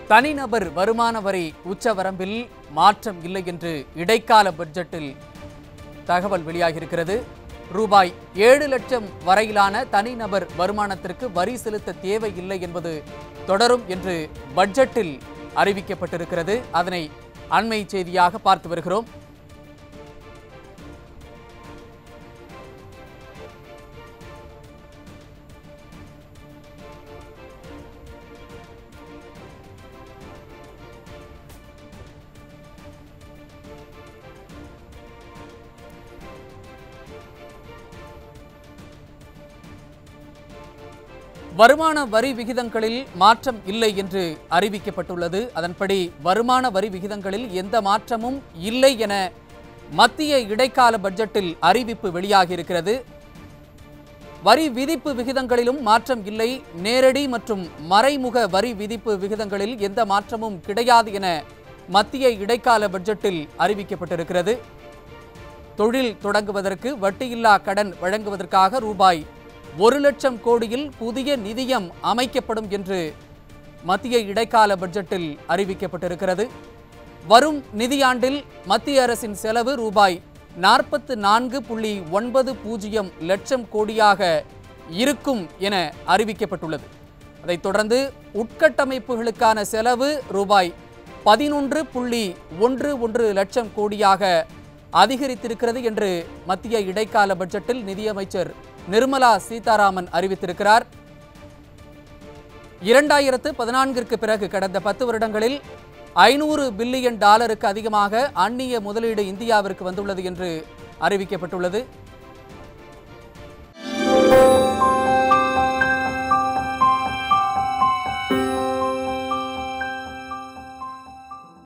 தனிநபர் வருமான வரி உச்சவரம்பில் மாற்றம் இல்லை என்று இடைக்கால பட்ஜெட்டில் தகவல் வெளியாகியிருக்கிறது ரூபாய் ஏழு லட்சம் வரையிலான தனிநபர் வருமானத்திற்கு வரி செலுத்த தேவையில்லை என்பது தொடரும் என்று பட்ஜெட்டில் அறிவிக்கப்பட்டிருக்கிறது அதனை அண்மை செய்தியாக பார்த்து வருகிறோம் வருமான வரி விகிதங்களில் மாற்றம் இல்லை என்று அறிவிக்கப்பட்டுள்ளது அதன்படி வருமான வரி விகிதங்களில் எந்த மாற்றமும் இல்லை என மத்திய இடைக்கால பட்ஜெட்டில் அறிவிப்பு வெளியாகியிருக்கிறது வரி விதிப்பு விகிதங்களிலும் மாற்றம் இல்லை நேரடி மற்றும் மறைமுக வரி விதிப்பு விகிதங்களில் எந்த மாற்றமும் கிடையாது என மத்திய இடைக்கால பட்ஜெட்டில் அறிவிக்கப்பட்டிருக்கிறது தொழில் தொடங்குவதற்கு வட்டியில்லா கடன் வழங்குவதற்காக ரூபாய் ஒரு லட்சம் கோடியில் புதிய நிதியம் அமைக்கப்படும் என்று மத்திய இடைக்கால பட்ஜெட்டில் அறிவிக்கப்பட்டிருக்கிறது வரும் நிதியாண்டில் மத்திய அரசின் செலவு ரூபாய் நாற்பத்து நான்கு புள்ளி ஒன்பது பூஜ்ஜியம் லட்சம் கோடியாக இருக்கும் என அறிவிக்கப்பட்டுள்ளது அதைத் தொடர்ந்து உட்கட்டமைப்புகளுக்கான செலவு ரூபாய் பதினொன்று புள்ளி ஒன்று ஒன்று லட்சம் கோடியாக அதிகரித்திருக்கிறது என்று மத்திய இடைக்கால பட்ஜெட்டில் நிதியமைச்சர் நிர்மலா சீதாராமன் அறிவித்திருக்கிறார் இரண்டாயிரத்து பதினான்கிற்கு பிறகு கடந்த பத்து வருடங்களில் ஐநூறு பில்லியன் டாலருக்கு அதிகமாக அந்நிய முதலீடு இந்தியாவிற்கு வந்துள்ளது என்று அறிவிக்கப்பட்டுள்ளது